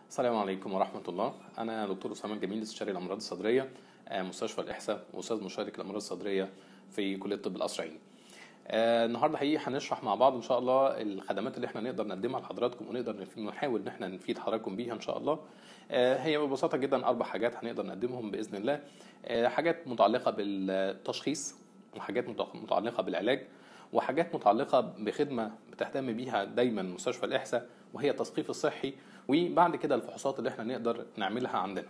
السلام عليكم ورحمة الله أنا دكتور أسامة الجميل استشاري الأمراض الصدرية آه، مستشفى الإحساء وأستاذ مشارك الأمراض الصدرية في كلية الطب القصر عيني آه، النهارده حقيقي هنشرح مع بعض ان شاء الله الخدمات اللي احنا نقدر نقدمها لحضراتكم ونقدر نف- نحاول ان احنا نفيد حضراتكم بيها ان شاء الله آه، هي ببساطه جدا اربع حاجات هنقدر نقدمهم باذن الله آه، حاجات متعلقه بالتشخيص وحاجات متع- متعلقه بالعلاج وحاجات متعلقه بخدمه بتهتم بيها دايما مستشفى الاحساء وهي التثقيف الصحي وبعد كده الفحوصات اللي احنا نقدر نعملها عندنا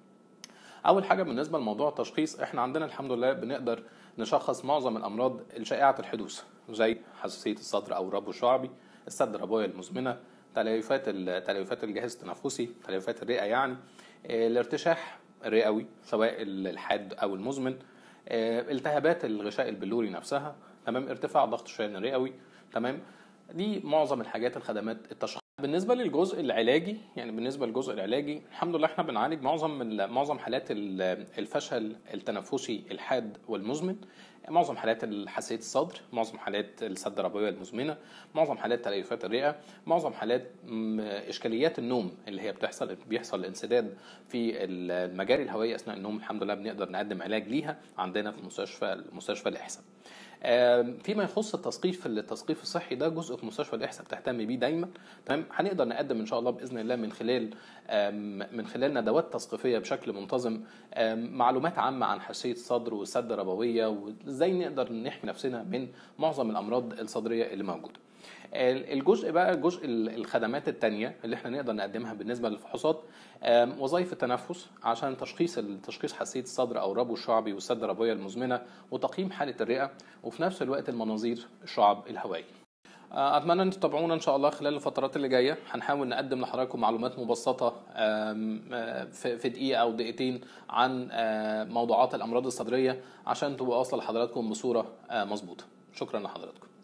اول حاجه بالنسبه لموضوع التشخيص احنا عندنا الحمد لله بنقدر نشخص معظم الامراض الشائعه الحدوث زي حساسيه الصدر او الربو الشعبي السد الربويه المزمنه تليفات ال- تليفات الجهاز التنفسي تليفات الرئه يعني آه، الارتشاح الرئوي سواء الحاد او المزمن آه، التهابات الغشاء البلوري نفسها تمام ارتفاع ضغط الشريان الرئوي تمام دي معظم الحاجات الخدمات التشخيص بالنسبه للجزء العلاجي يعني بالنسبه للجزء العلاجي الحمد لله احنا بنعالج معظم ال- معظم حالات ال- الفشل التنفسي الحاد والمزمن معظم حالات حساسيه الصدر معظم حالات السد الربويه المزمنه معظم حالات تليفات الرئه معظم حالات م، اشكاليات النوم اللي هي بتحصل بيحصل انسداد في المجاري الهوائيه اثناء النوم الحمد لله بنقدر نقدم علاج ليها عندنا في مستشفى مستشفى الاحساء آم، فيما يخص التثقيف التثقيف الصحي ده جزء في مستشفى الاحساء بتهتم بيه دايما تمام هنقدر نقدم ان شاء الله باذن الله من خلال آم، من خلال ندوات تثقيفيه بشكل منتظم آم، معلومات عامه عن حساسيه الصدر والسد الربويه وازاي نقدر نحمي نفسنا من معظم الامراض الصدريه اللي موجوده الجزء بقى جزء الخدمات التانية اللي احنا نقدر نقدمها بالنسبة للفحوصات آم، وظائف التنفس عشان تشخيص تشخيص حساسية الصدر أو الربو الشعبي والسد الربوية المزمنة وتقييم حالة الرئة وفي نفس الوقت المناظير الشعب الهوائية آه، اتمنى ان تتابعونا ان شاء الله خلال الفترات اللي جايه هنحاول نقدم لحضراتكم معلومات مبسطه آم، آه، في في دقيقه او دقيقتين عن آه، موضوعات الامراض الصدريه عشان تبقى واصله لحضراتكم بصوره آه، مظبوطه شكرا لحضراتكم